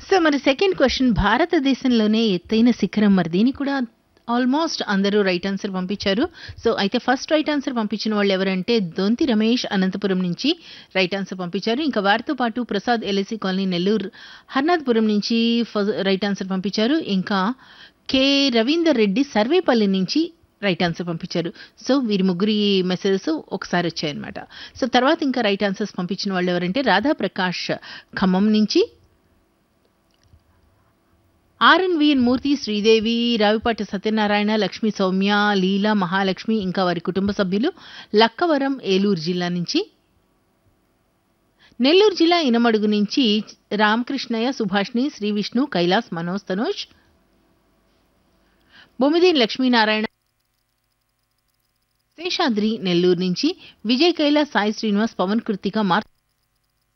so మరి second question భారతదేశంలోనే ఎత్తైన శిఖరం మరి దీని కూడా ఆల్మోస్ట్ అందరూ రైట్ ఆన్సర్ పంపించారు సో అయితే ఫస్ట్ రైట్ ఆన్సర్ పంపించిన వాళ్ళు ఎవరంటే దొంతి రమేష్ అనంతపురం నుంచి రైట్ ఆన్సర్ పంపించారు ఇంకా వారితో పాటు ప్రసాద్ ఎల్ఐసి కాలనీ నెల్లూరు హర్నాథ్పురం నుంచి రైట్ ఆన్సర్ పంపించారు ఇంకా కె రవీందర్ రెడ్డి సర్వేపల్లి నుంచి రైట్ ఆన్సర్ పంపించారు సో వీరి ముగ్గురి మెసేజెస్ ఒకసారి వచ్చాయన్నమాట సో తర్వాత ఇంకా రైట్ ఆన్సర్స్ పంపించిన వాళ్ళు ఎవరంటే రాధా ప్రకాష్ ఖమ్మం నుంచి ఆర్ఎన్విఎన్ మూర్తి శ్రీదేవి రావిపాటి సత్యనారాయణ లక్ష్మీ సౌమ్య లీలా మహాలక్ష్మి ఇంకా వారి కుటుంబ సభ్యులు లక్కవరం ఏలూరు జిల్లా నుంచి నెల్లూరు జిల్లా ఇనమడుగు నుంచి రామకృష్ణయ్య సుభాష్ని శ్రీ విష్ణు కైలాస్ మనోజ్ తనోజ్ బొమ్మిదేని లక్ష్మీనారాయణ శేషాద్రి నెల్లూరు నుంచి విజయ్ కైలాస్ సాయి శ్రీనివాస్ పవన్ కృతిక మార్